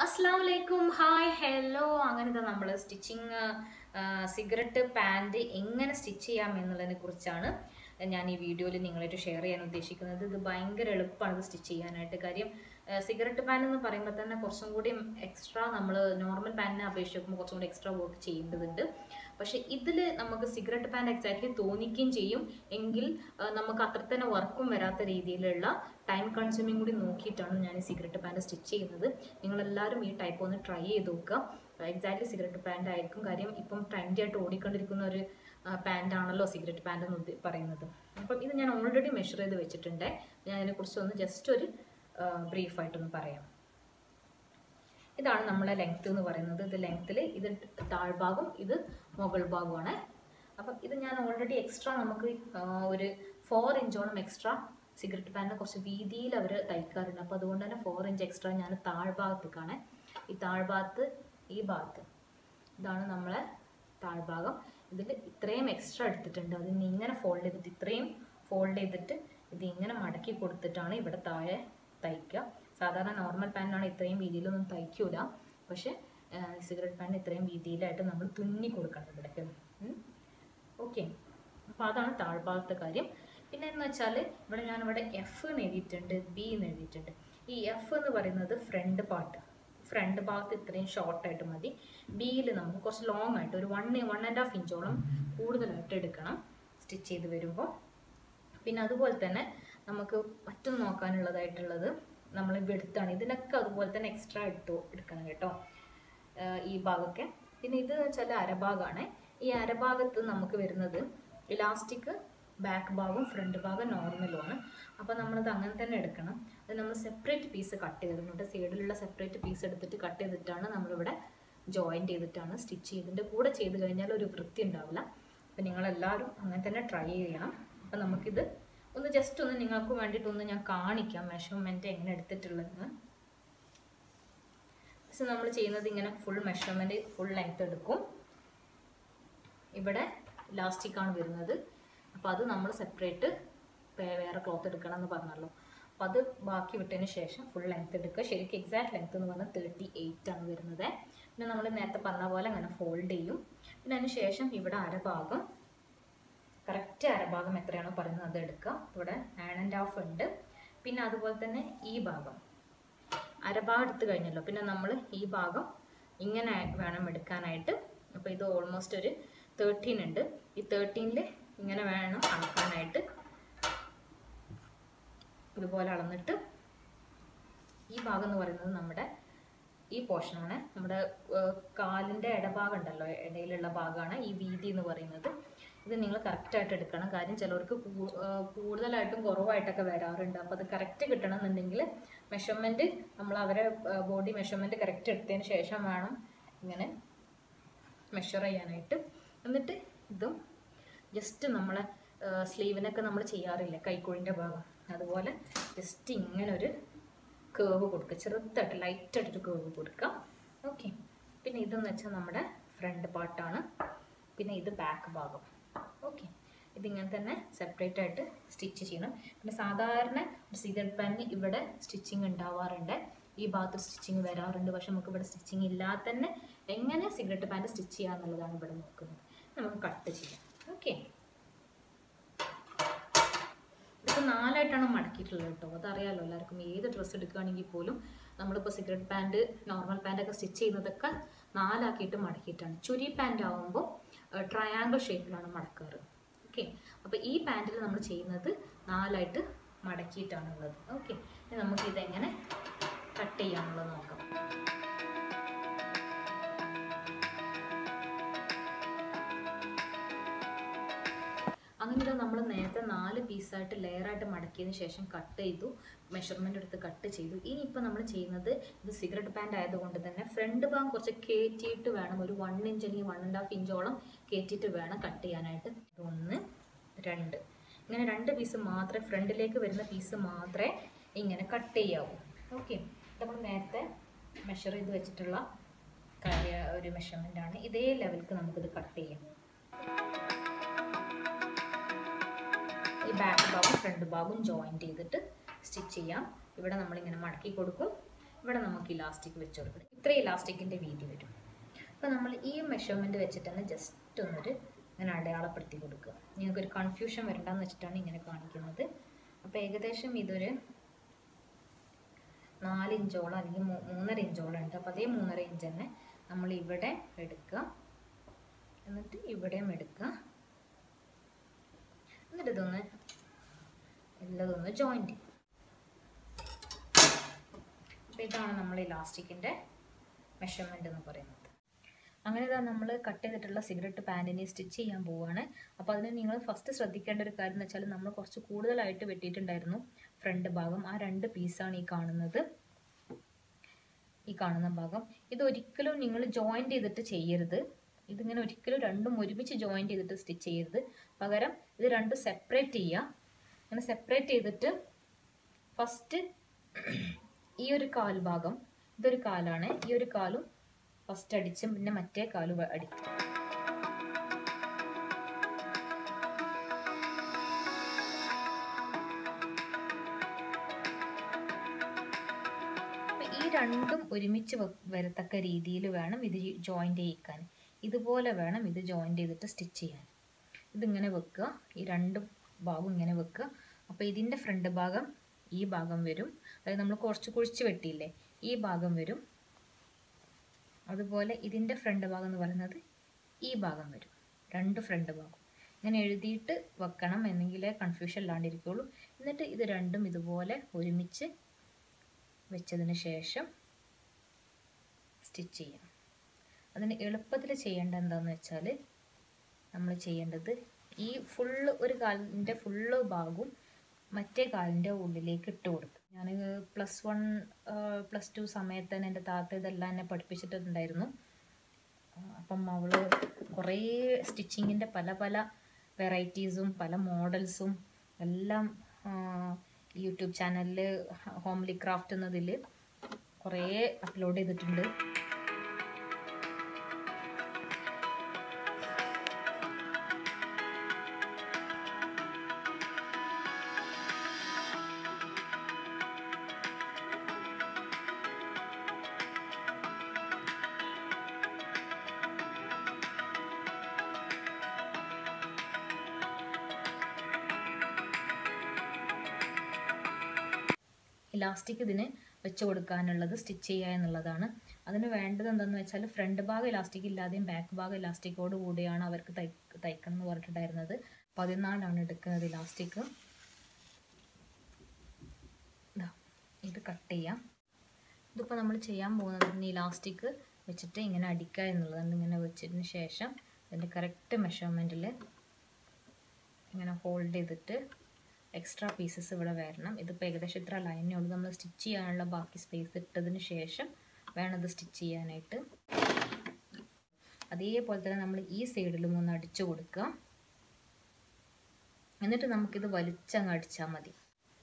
അസ്സാം വലൈക്കും hi hello അങ്ങനത്തെ നമ്മൾ സ്റ്റിച്ചിങ് സിഗരറ്റ് പാൻറ് എങ്ങനെ സ്റ്റിച്ച് ചെയ്യാം എന്നുള്ളതിനെ കുറിച്ചാണ് ഞാൻ ഈ വീഡിയോയിൽ നിങ്ങളായിട്ട് ഷെയർ ചെയ്യാൻ ഉദ്ദേശിക്കുന്നത് ഇത് ഭയങ്കര എളുപ്പമാണ് ഇത് സ്റ്റിച്ച് ചെയ്യാനായിട്ട് കാര്യം സിഗരറ്റ് പാൻ എന്ന് പറയുമ്പോൾ തന്നെ കുറച്ചും കൂടി എക്സ്ട്രാ നമ്മൾ നോർമൽ പാനിനെ അപേക്ഷിച്ച് നോക്കുമ്പോൾ കുറച്ചും കൂടി എക്സ്ട്രാ വർക്ക് ചെയ്യേണ്ടതുണ്ട് പക്ഷെ ഇതിൽ നമുക്ക് സിഗരറ്റ് പാൻ എക്സാക്ട്ലി തോന്നിക്കുകയും ചെയ്യും എങ്കിൽ ആ, നമുക്ക് അത്ര തന്നെ വർക്കും വരാത്ത രീതിയിലുള്ള ടൈം കൺസ്യൂമിങ് കൂടി നോക്കിയിട്ടാണ് ഞാൻ ഈ സിഗരറ്റ് പാൻറ് സ്റ്റിച്ച് ചെയ്യുന്നത് നിങ്ങളെല്ലാവരും ഈ ടൈപ്പ് ഒന്ന് ട്രൈ ചെയ്ത് നോക്കുക എക്സാക്ട്ലി സിഗരറ്റ് പാൻറ് ആയിരിക്കും കാര്യം ഇപ്പം ട്രെൻഡി ആയിട്ട് ഓടിക്കൊണ്ടിരിക്കുന്ന ഒരു പാൻ്റ് ആണല്ലോ സിഗരറ്റ് പാൻറ് എന്ന് ഉദ്ദേ- പറയുന്നത് അപ്പം ഇത് ഞാൻ ഓൾറെഡി മെഷർ ചെയ്ത് വെച്ചിട്ടുണ്ട് ഞാൻ അതിനെക്കുറിച്ച് ഒന്ന് ജസ്റ്റ് ഒരു ബ്രീഫായിട്ടൊന്ന് പറയാം ഇതാണ് നമ്മളെ ലെങ്ത് എന്ന് പറയുന്നത് ഇത് ലെങ്ത്തിൽ ഇത് താഴ്ഭാഗം ഇത് മുകൾ ഭാഗമാണ് അപ്പം ഇത് ഞാൻ ഓൾറെഡി എക്സ്ട്രാ നമുക്ക് ആ, ഒരു ഫോർ ഇഞ്ചോളം എക്സ്ട്രാ സിഗരറ്റ് പാനിന് കുറച്ച് വീതിയിൽ അവർ തയ്ക്കാറുണ്ട് അപ്പോൾ അതുകൊണ്ട് തന്നെ ഫോർ ഇഞ്ച് എക്സ്ട്രാ ഞാൻ താഴ്ഭാഗത്തേക്കാണ് ഈ താഴ്ഭാഗത്ത് ഈ ഭാഗത്ത് ഇതാണ് നമ്മളെ താഴ്ഭാഗം ഇതിൽ ഇത്രയും എക്സ്ട്രാ എടുത്തിട്ടുണ്ട് അതിന് ഇങ്ങനെ ഫോൾഡ് ചെയ്തിട്ട് ഇത്രയും ഫോൾഡ് ചെയ്തിട്ട് ഇത് ഇങ്ങനെ മടക്കി കൊടുത്തിട്ടാണ് ഇവിടെ താഴെ തയ്ക്കുക സാധാരണ നോർമൽ പാനിനാണ് ഇത്രയും വീതിയിലൊന്നും തയ്ക്കൂല പക്ഷേ സിഗരറ്റ് പാനിന് ഇത്രയും വീതിയിലായിട്ട് നമ്മൾ തുന്നി കൊടുക്കണം ഇവിടേക്ക് ഓക്കെ അപ്പോൾ അതാണ് താഴ്ഭാഗത്തെ കാര്യം പിന്നെ എന്ന് വെച്ചാൽ ഇവിടെ ഞാനിവിടെ എഫ് എന്ന് എഴുതിയിട്ടുണ്ട് ബി എന്ന് എഴുതിയിട്ടുണ്ട് ഈ എഫ് എന്ന് പറയുന്നത് ഫ്രണ്ട് പാർട്ട് ഫ്രണ്ട് ഭാഗത്ത് ഇത്രയും ഷോർട്ടായിട്ട് മതി ബിയിൽ നമുക്ക് കുറച്ച് ലോങ് ആയിട്ട് ഒരു വൺ വൺ ആൻഡ് ഹാഫ് ഇഞ്ചോളം കൂടുതലായിട്ട് എടുക്കണം സ്റ്റിച്ച് ചെയ്ത് വരുമ്പോൾ പിന്നെ അതുപോലെ തന്നെ നമുക്ക് മറ്റൊന്ന് നോക്കാനുള്ളതായിട്ടുള്ളത് നമ്മൾ വെടുത്താണ് ഇതിനൊക്കെ അതുപോലെ തന്നെ എക്സ്ട്രാ എടുത്തു എടുക്കണം കേട്ടോ ആഹ് ഈ ഭാഗമൊക്കെ പിന്നെ ഇത് വെച്ചാൽ അരഭാഗമാണ് ഈ അരഭാഗത്ത് നമുക്ക് വരുന്നത് ഇലാസ്റ്റിക് ബാക്ക് ഭാഗം ഫ്രണ്ട് ഭാഗം നോർമലുമാണ് അപ്പോൾ നമ്മളത് അങ്ങനെ തന്നെ എടുക്കണം അത് നമ്മൾ സെപ്പറേറ്റ് പീസ് കട്ട് ചെയ്തിട്ടുണ്ട് സൈഡിലുള്ള സെപ്പറേറ്റ് പീസ് എടുത്തിട്ട് കട്ട് ചെയ്തിട്ടാണ് നമ്മളിവിടെ ജോയിൻറ്റ് ചെയ്തിട്ടാണ് സ്റ്റിച്ച് ചെയ്തിൻ്റെ കൂടെ ചെയ്ത് കഴിഞ്ഞാൽ ഒരു വൃത്തി ഉണ്ടാവില്ല അപ്പോൾ നിങ്ങളെല്ലാവരും അങ്ങനെ തന്നെ ട്രൈ ചെയ്യണം അപ്പോൾ നമുക്കിത് ഒന്ന് ജസ്റ്റ് ഒന്ന് നിങ്ങൾക്ക് വേണ്ടിയിട്ടൊന്ന് ഞാൻ കാണിക്കാം മെഷർമെൻറ്റ് എങ്ങനെ എടുത്തിട്ടുള്ളതെന്ന് പക്ഷെ നമ്മൾ ചെയ്യുന്നത് ഇങ്ങനെ ഫുൾ മെഷർമെൻറ്റ് ഫുൾ ലെങ്ത് എടുക്കും ഇവിടെ ഇലാസ്റ്റിക് ആണ് വരുന്നത് അപ്പോൾ അത് നമ്മൾ സെപ്പറേറ്റ് വേറെ ക്ലോത്ത് എടുക്കണം എന്ന് പറഞ്ഞല്ലോ അപ്പോൾ അത് ബാക്കി വിട്ടതിന് ശേഷം ഫുൾ ലെങ്ത് എടുക്കുക ശരിക്കും എക്സാക്ട് ലെങ്ത് എന്ന് പറഞ്ഞാൽ തേർട്ടി എയ്റ്റ് ആണ് വരുന്നത് പിന്നെ നമ്മൾ നേരത്തെ പറഞ്ഞ പോലെ അങ്ങനെ ഫോൾഡ് ചെയ്യും പിന്നെ അതിന് ശേഷം ഇവിടെ അരഭാഗം കറക്റ്റ് അരഭാഗം എത്രയാണോ പറയുന്നത് അത് എടുക്കുക ഇവിടെ ആൻ ആൻഡ് ഹാഫ് ഉണ്ട് പിന്നെ അതുപോലെ തന്നെ ഈ ഭാഗം അരഭാഗം എടുത്തു കഴിഞ്ഞല്ലോ പിന്നെ നമ്മൾ ഈ ഭാഗം ഇങ്ങനെ വേണം എടുക്കാനായിട്ട് അപ്പോൾ ഇത് ഓൾമോസ്റ്റ് ഒരു തേർട്ടീൻ ഉണ്ട് ഈ തേർട്ടീനിൽ ഇങ്ങനെ വേണം അളക്കാനായിട്ട് ഇതുപോലെ അളന്നിട്ട് ഈ ഭാഗം എന്ന് പറയുന്നത് നമ്മുടെ ഈ പോർഷനാണ് നമ്മുടെ ഏഹ്, കാലിൻ്റെ ഇടഭാഗം ഉണ്ടല്ലോ ഇടയിലുള്ള ഭാഗമാണ് ഈ വീതി എന്ന് പറയുന്നത് ഇത് നിങ്ങൾ കറക്റ്റായിട്ട് എടുക്കണം കാര്യം ചിലവർക്ക് കൂ- ഏഹ്, കൂടുതലായിട്ടും കുറവായിട്ടൊക്കെ വരാറുണ്ട് അപ്പോൾ അത് കറക്റ്റ് കിട്ടണമെന്നുണ്ടെങ്കിൽ മെഷർമെൻറ്റ് നമ്മൾ അവരെ ബോഡി മെഷർമെൻറ്റ് കറക്റ്റ് എടുത്തതിന് ശേഷം വേണം ഇങ്ങനെ മെഷർ ചെയ്യാനായിട്ട് എന്നിട്ട് ഇതും ജസ്റ്റ് നമ്മളെ സ്ലീവിനൊക്കെ നമ്മൾ ചെയ്യാറില്ല കൈക്കുഴിൻ്റെ ഭാഗം അതുപോലെ ജസ്റ്റ് ഇങ്ങനെ ഒരു കേവ് കൊടുക്കുക ചെറുതായിട്ട് ലൈറ്റായിട്ടൊരു കേവ് കൊടുക്കുക ഓക്കെ പിന്നെ ഇതെന്ന് വെച്ചാൽ നമ്മുടെ ഫ്രണ്ട് പാർട്ടാണ് പിന്നെ ഇത് ബാക്ക് ഭാഗം ഓക്കെ ഇതിങ്ങനെ തന്നെ സെപ്പറേറ്റ് ആയിട്ട് സ്റ്റിച്ച് ചെയ്യണം പിന്നെ സാധാരണ ഒരു സിഗരറ്റ് പാനിന് ഇവിടെ സ്റ്റിച്ചിങ് ഉണ്ടാവാറുണ്ട് ഈ ഭാഗത്ത് സ്റ്റിച്ചിങ് വരാറുണ്ട് പക്ഷെ നമുക്ക് ഇവിടെ സ്റ്റിച്ചിങ് ഇല്ലാതെ തന്നെ എങ്ങനെ സിഗരറ്റ് പാൻറ് സ്റ്റിച്ച് ചെയ്യുക എന്നുള്ളതാണ് ഇവിടെ നോക്കുന്നത് നമുക്ക് കട്ട് ചെയ്യാം ഓക്കെ ഇതിപ്പോൾ നാലായിട്ടാണ് മടക്കിയിട്ടുള്ളത് കേട്ടോ അതറിയാലോ എല്ലാവർക്കും ഏത് ഡ്രസ്സ് എടുക്കുകയാണെങ്കിൽ പോലും നമ്മളിപ്പോൾ സിഗരറ്റ് പാൻറ് നോർമൽ പാൻറ്റൊക്കെ സ്റ്റിച്ച് ചെയ്യുന്നതൊക്കെ നാലാക്കിയിട്ട് മടക്കിയിട്ടാണ് ചുരി പാൻറ് ആകുമ്പോൾ ട്രയാങ്കിൾ ഷേപ്പിലാണ് മടക്കാറ് ഓക്കെ അപ്പോൾ ഈ പാൻറ്റിൽ നമ്മൾ ചെയ്യുന്നത് നാലായിട്ട് മടക്കിയിട്ടാണുള്ളത് ഓക്കെ ഇനി നമുക്ക് ഇതെങ്ങനെ കട്ട് ചെയ്യാനുള്ളത് നോക്കാം അങ്ങനെ ഇത് നമ്മൾ നേരത്തെ നാല് പീസായിട്ട് ലെയറായിട്ട് മടക്കിയതിന് ശേഷം കട്ട് ചെയ്തു മെഷർമെൻ്റ് എടുത്ത് കട്ട് ചെയ്തു ഇനിയിപ്പോൾ നമ്മൾ ചെയ്യുന്നത് ഇത് സിഗരറ്റ് പാൻറ് ആയതുകൊണ്ട് തന്നെ ഫ്രണ്ട് ഭാഗം കുറച്ച് കയറ്റിയിട്ട് വേണം ഒരു വൺ ഇഞ്ച് അല്ലെങ്കിൽ വൺ ആൻഡ് ഹാഫ് ഇഞ്ചോളം കയറ്റിയിട്ട് വേണം കട്ട് ചെയ്യാനായിട്ട് ഇത് ഒന്ന് രണ്ട് ഇങ്ങനെ രണ്ട് പീസ് മാത്രമേ ഫ്രണ്ടിലേക്ക് വരുന്ന പീസ് മാത്രമേ ഇങ്ങനെ കട്ട് ചെയ്യാവൂ ഓക്കെ നമ്മൾ നേരത്തെ മെഷർ ചെയ്ത് വെച്ചിട്ടുള്ള കാര്യ ഒരു മെഷർമെൻ്റ് ആണ് ഇതേ ലെവൽക്ക് നമുക്കിത് കട്ട് ചെയ്യാം ഈ ബാക്ക് ഭാഗം ഫ്രണ്ട് ഭാഗവും ജോയിൻറ്റ് ചെയ്തിട്ട് സ്റ്റിച്ച് ചെയ്യാം ഇവിടെ നമ്മളിങ്ങനെ മടക്കി കൊടുക്കും ഇവിടെ നമുക്ക് ഇലാസ്റ്റിക് വെച്ച് കൊടുക്കണം ഇത്ര ഇലാസ്റ്റിക്കിൻ്റെ വീതി വരും അപ്പോൾ നമ്മൾ ഈ മെഷർമെൻറ്റ് വെച്ചിട്ട് തന്നെ ജസ്റ്റ് ഒന്നൊരു ഇങ്ങനെ അടയാളപ്പെടുത്തി കൊടുക്കുക നിങ്ങൾക്കൊരു കൺഫ്യൂഷൻ വരണ്ടെന്ന് വെച്ചിട്ടാണ് ഇങ്ങനെ കാണിക്കുന്നത് അപ്പോൾ ഏകദേശം ഇതൊരു നാല് ഇഞ്ചോളം അല്ലെങ്കിൽ മൂ- മൂന്നര ഇഞ്ചോളം ഉണ്ട് അപ്പോൾ അതേ മൂന്നര ഇഞ്ച് തന്നെ നമ്മൾ ഇവിടെ എടുക്കുക എന്നിട്ട് ഇവിടെയും എടുക്കുക എന്നിട്ട് ഇതൊന്ന് എല്ലതൊന്ന് ജോയിൻറ്റ് ചെയ്യും അപ്പോൾ ഇതാണ് നമ്മൾ ഇലാസ്റ്റിക്കിൻ്റെ മെഷർമെൻ്റ് എന്ന് പറയുന്നത് അങ്ങനെ ഇതാ നമ്മൾ കട്ട് ചെയ്തിട്ടുള്ള സിഗരറ്റ് പാൻറ്റിനെ സ്റ്റിച്ച് ചെയ്യാൻ പോവുകയാണ് അപ്പോൾ അതിന് നിങ്ങൾ ഫസ്റ്റ് ശ്രദ്ധിക്കേണ്ട ഒരു കാര്യം എന്ന് വെച്ചാൽ നമ്മൾ കുറച്ച് കൂടുതലായിട്ട് വെട്ടിയിട്ടുണ്ടായിരുന്നു ഫ്രണ്ട് ഭാഗം ആ രണ്ട് പീസാണ് ഈ കാണുന്നത് ഈ കാണുന്ന ഭാഗം ഇത് ഒരിക്കലും നിങ്ങൾ ജോയിൻറ്റ് ചെയ്തിട്ട് ചെയ്യരുത് ഇതിങ്ങനെ ഒരിക്കലും രണ്ടും ഒരുമിച്ച് ജോയിൻറ്റ് ചെയ്തിട്ട് സ്റ്റിച്ച് ചെയ്യരുത് പകരം ഇത് രണ്ടും സെപ്പറേറ്റ് ചെയ്യുക അങ്ങനെ സെപ്പറേറ്റ് ചെയ്തിട്ട് ഫസ്റ്റ് ഈ ഒരു കാൽ ഭാഗം ഇതൊരു കാലാണ് ഈ ഒരു കാലും ഫസ്റ്റ് അടിച്ചും പിന്നെ മറ്റേ കാലും അടിക്കും അപ്പൊ ഈ രണ്ടും ഒരുമിച്ച് വെ- വരത്തക്ക രീതിയിൽ വേണം ഇത് ജോയിൻ്റ് ചെയ്യിക്കാൻ ഇതുപോലെ വേണം ഇത് ജോയിൻ്റ് ചെയ്തിട്ട് സ്റ്റിച്ച് ചെയ്യാൻ ഇതിങ്ങനെ വെക്കുക ഈ രണ്ട് ഭാഗം ഇങ്ങനെ വെക്കുക അപ്പോൾ ഇതിൻ്റെ ഫ്രണ്ട് ഭാഗം ഈ ഭാഗം വരും അതായത് നമ്മൾ കുറച്ച് കുഴിച്ച് വെട്ടിയില്ലേ ഈ ഭാഗം വരും അതുപോലെ ഇതിൻ്റെ ഫ്രണ്ട് ഭാഗം എന്ന് പറയുന്നത് ഈ ഭാഗം വരും രണ്ട് ഫ്രണ്ട് ഭാഗം ഇങ്ങനെ എഴുതിയിട്ട് വെക്കണം എന്നെങ്കിലേ കൺഫ്യൂഷൻ ഇല്ലാണ്ടിരിക്കുള്ളൂ എന്നിട്ട് ഇത് രണ്ടും ഇതുപോലെ ഒരുമിച്ച് വെച്ചതിന് ശേഷം സ്റ്റിച്ച് ചെയ്യാം അതിന് എളുപ്പത്തിൽ ചെയ്യേണ്ട എന്താണെന്ന് വെച്ചാൽ നമ്മൾ ചെയ്യേണ്ടത് ഈ ഫുള്ള് ഒരു കാലിൻ്റെ ഫുള്ള് ഭാഗവും മറ്റേ കാലിൻ്റെ ഉള്ളിലേക്ക് ഇട്ട് കൊടുക്കും ഞാൻ പ്ലസ് വൺ പ്ലസ് ടു സമയത്ത് തന്നെ എൻ്റെ താത്ത ഇതെല്ലാം എന്നെ പഠിപ്പിച്ചിട്ടുണ്ടായിരുന്നു ആ, അപ്പം അവൾ കുറേ സ്റ്റിച്ചിങ്ങിൻ്റെ പല പല വെറൈറ്റീസും പല മോഡൽസും എല്ലാം ആ, യൂട്യൂബ് ചാനലിൽ ഹോംലി ക്രാഫ്റ്റ് എന്നതിൽ കുറേ അപ്ലോഡ് ചെയ്തിട്ടുണ്ട് ഇലാസ്റ്റിക് ഇതിന് വെച്ച് കൊടുക്കാനുള്ളത് സ്റ്റിച്ച് ചെയ്യുക എന്നുള്ളതാണ് അതിന് വേണ്ടത് എന്താണെന്ന് വെച്ചാൽ ഫ്രണ്ട് ഭാഗം ഇലാസ്റ്റിക് ഇല്ലാതെയും ബാക്ക് ഭാഗം ഇലാസ്റ്റിക്കോട് കൂടിയാണ് അവർക്ക് തൈ തയ്ക്കണം എന്ന് പറഞ്ഞിട്ടുണ്ടായിരുന്നത് പതിനാലാണ് എടുക്കുന്നത് ഇലാസ്റ്റിക് ദാ, ഇത് കട്ട് ചെയ്യാം ഇതിപ്പോൾ നമ്മൾ ചെയ്യാൻ പോകുന്നത് ഇലാസ്റ്റിക് വെച്ചിട്ട് ഇങ്ങനെ അടിക്കുക എന്നുള്ളതാണ് ഇങ്ങനെ വെച്ചതിന് ശേഷം അതിൻ്റെ കറക്റ്റ് മെഷർമെൻറ്റിൽ ഇങ്ങനെ ഹോൾഡ് ചെയ്തിട്ട് എക്സ്ട്രാ പീസസ് ഇവിടെ വരണം ഇതിപ്പോൾ ഏകദേശം ഇത്ര ലൈനേ ഉള്ളൂ നമ്മൾ സ്റ്റിച്ച് ചെയ്യാനുള്ള ബാക്കി സ്പേസ് ഇട്ടതിന് ശേഷം വേണം ഇത് സ്റ്റിച്ച് ചെയ്യാനായിട്ട് അതേപോലെ തന്നെ നമ്മൾ ഈ സൈഡിലും ഒന്ന് അടിച്ചു കൊടുക്കുക എന്നിട്ട് നമുക്കിത് വലിച്ചങ്ങ് അടിച്ചാൽ മതി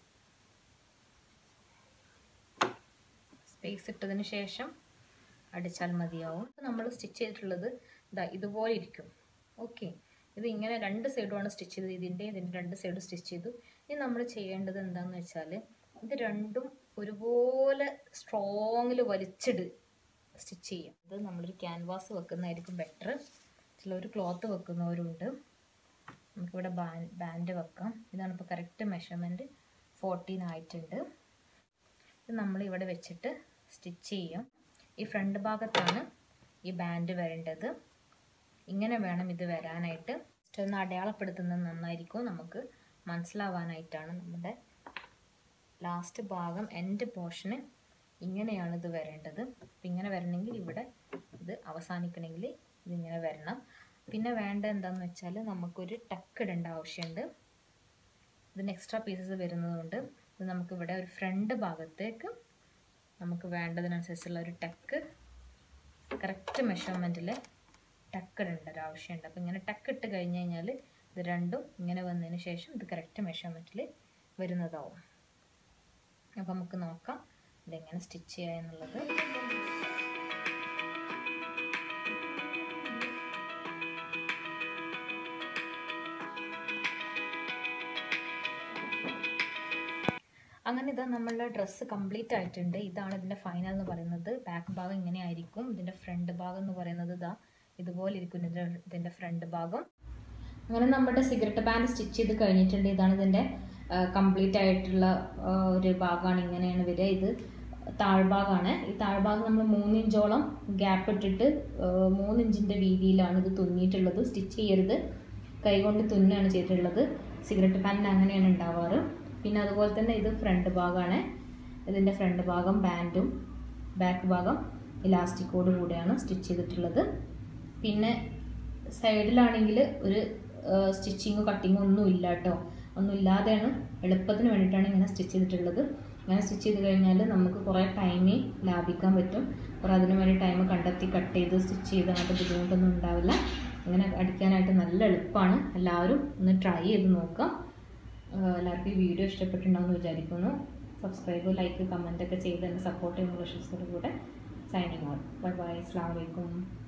സ്പേസ് ഇട്ടതിന് ശേഷം അടിച്ചാൽ മതിയാവും നമ്മൾ സ്റ്റിച്ച് ചെയ്തിട്ടുള്ളത് ഇതാ ഇതുപോലെ ഇരിക്കും ഓക്കെ ഇത് ഇങ്ങനെ രണ്ട് സൈഡുമാണ് സ്റ്റിച്ച് ചെയ്തത് ഇതിൻ്റെ ഇതിൻ്റെ രണ്ട് സൈഡും സ്റ്റിച്ച് ചെയ്തു ഇനി നമ്മൾ ചെയ്യേണ്ടത് എന്താണെന്ന് വെച്ചാൽ ഇത് രണ്ടും ഒരുപോലെ സ്ട്രോങ്ങിൽ വലിച്ചിട് സ്റ്റിച്ച് ചെയ്യാം ഇത് നമ്മളൊരു ക്യാൻവാസ് വെക്കുന്നതായിരിക്കും ബെറ്റർ ചിലർ ക്ലോത്ത് വെക്കുന്നവരുണ്ട് നമുക്കിവിടെ ബാൻ ബാൻഡ് വെക്കാം ഇതാണ് ഇപ്പോൾ കറക്റ്റ് മെഷർമെൻറ്റ് ഫോർട്ടീൻ ആയിട്ടുണ്ട് ഇത് നമ്മൾ ഇവിടെ വെച്ചിട്ട് സ്റ്റിച്ച് ചെയ്യും ഈ ഫ്രണ്ട് ഭാഗത്താണ് ഈ ബാൻഡ് വരേണ്ടത് ഇങ്ങനെ വേണം ഇത് വരാനായിട്ട് ജസ്റ്റ് ഒന്ന് അടയാളപ്പെടുത്തുന്നത് നന്നായിരിക്കും നമുക്ക് മനസ്സിലാവാനായിട്ടാണ് നമ്മുടെ ലാസ്റ്റ് ഭാഗം എൻഡ് പോർഷന് ഇങ്ങനെയാണ് ഇത് വരേണ്ടത് അപ്പം ഇങ്ങനെ വരണമെങ്കിൽ ഇവിടെ ഇത് അവസാനിക്കണമെങ്കിൽ ഇതിങ്ങനെ വരണം പിന്നെ വേണ്ട എന്താണെന്ന് വെച്ചാൽ നമുക്കൊരു ടക്ക് ഇടേണ്ട ആവശ്യമുണ്ട് ഇതിന് എക്സ്ട്രാ പീസസ് വരുന്നതുകൊണ്ട് ഇത് നമുക്ക് ഇവിടെ ഒരു ഫ്രണ്ട് ഭാഗത്തേക്ക് നമുക്ക് വേണ്ടതിനനുസരിച്ചുള്ള ഒരു ടക്ക് കറക്റ്റ് മെഷർമെൻറ്റിൽ ടക്ക് ഇടേണ്ട ഒരു ആവശ്യമുണ്ട് അപ്പോൾ ഇങ്ങനെ ടക്ക് ഇട്ട് കഴിഞ്ഞ് കഴിഞ്ഞാൽ ഇത് രണ്ടും ഇങ്ങനെ വന്നതിന് ശേഷം ഇത് കറക്റ്റ് മെഷർമെൻറ്റിൽ വരുന്നതാവും അപ്പോൾ നമുക്ക് നോക്കാം ഇതെങ്ങനെ സ്റ്റിച്ച് ചെയ്യുക എന്നുള്ളത് അങ്ങനെ ഇതാ നമ്മളുടെ ഡ്രസ്സ് കംപ്ലീറ്റ് ആയിട്ടുണ്ട് ഇതാണ് ഇതിൻ്റെ ഫൈനൽ എന്ന് പറയുന്നത് ബാക്ക് ഭാഗം ഇങ്ങനെ ആയിരിക്കും ഇതിൻ്റെ ഫ്രണ്ട് ഭാഗം എന്ന് പറയുന്നത് ഇതാ ഇതുപോലെ ഇരിക്കും ഇതിൻ്റെ ഇതിൻ്റെ ഫ്രണ്ട് ഭാഗം അങ്ങനെ നമ്മുടെ സിഗരറ്റ് പാൻറ് സ്റ്റിച്ച് ചെയ്ത് കഴിഞ്ഞിട്ടുണ്ട് ഇതാണ് ഇതിൻ്റെ കംപ്ലീറ്റ് ആയിട്ടുള്ള ആ, ഒരു ഭാഗമാണ് ഇങ്ങനെയാണ് വരിക ഇത് താഴ്ഭാഗമാണ് ഈ താഴ്ഭാഗം നമ്മൾ മൂന്നിഞ്ചോളം ഗ്യാപ്പ് ഇട്ടിട്ട് ആ, മൂന്നിഞ്ചിൻ്റെ വീതിയിലാണ് ഇത് തുന്നിയിട്ടുള്ളത് സ്റ്റിച്ച് ചെയ്യരുത് കൈകൊണ്ട് തുന്നുകയാണ് ചെയ്തിട്ടുള്ളത് സിഗരറ്റ് പാനിൽ അങ്ങനെയാണ് ഉണ്ടാവാറ് പിന്നെ അതുപോലെ തന്നെ ഇത് ഫ്രണ്ട് ഭാഗമാണ് ഇതിൻ്റെ ഫ്രണ്ട് ഭാഗം ബാൻഡും ബാക്ക് ഭാഗം ഇലാസ്റ്റിക്കോട് കൂടെയാണ് സ്റ്റിച്ച് ചെയ്തിട്ടുള്ളത് പിന്നെ സൈഡിലാണെങ്കിൽ ഒരു സ്റ്റിച്ചിങ്ങോ കട്ടിങ്ങോ ഒന്നും ഇല്ല കേട്ടോ ഒന്നും ഇല്ലാതെയാണ് എളുപ്പത്തിന് വേണ്ടിയിട്ടാണ് ഇങ്ങനെ സ്റ്റിച്ച് ചെയ്തിട്ടുള്ളത് ഇങ്ങനെ സ്റ്റിച്ച് ചെയ്ത് കഴിഞ്ഞാൽ നമുക്ക് കുറേ ടൈമേ ലാഭിക്കാൻ പറ്റും കുറേ അതിന് വേണ്ടി ടൈം കണ്ടെത്തി കട്ട് ചെയ്ത് സ്റ്റിച്ച് ചെയ്ത് അങ്ങനത്തെ ബുദ്ധിമുട്ടൊന്നും ഉണ്ടാവില്ല ഇങ്ങനെ അടിക്കാനായിട്ട് നല്ല എളുപ്പമാണ് എല്ലാവരും ഒന്ന് ട്രൈ ചെയ്ത് നോക്കാം ആഹ് എല്ലാവർക്കും ഈ വീഡിയോ ഇഷ്ടപ്പെട്ടിട്ടുണ്ടാവുമെന്ന് വിചാരിക്കുന്നു സബ്സ്ക്രൈബ് ലൈക്ക് കമൻ്റ് ഒക്കെ ചെയ്ത് എന്നെ സപ്പോർട്ട് ചെയ്യുന്ന വിശ്വസത്തോടു കൂടെ സൈനിങ് ഔട്ട് ബൈ ബൈ അസ്സാം വലൈക്കും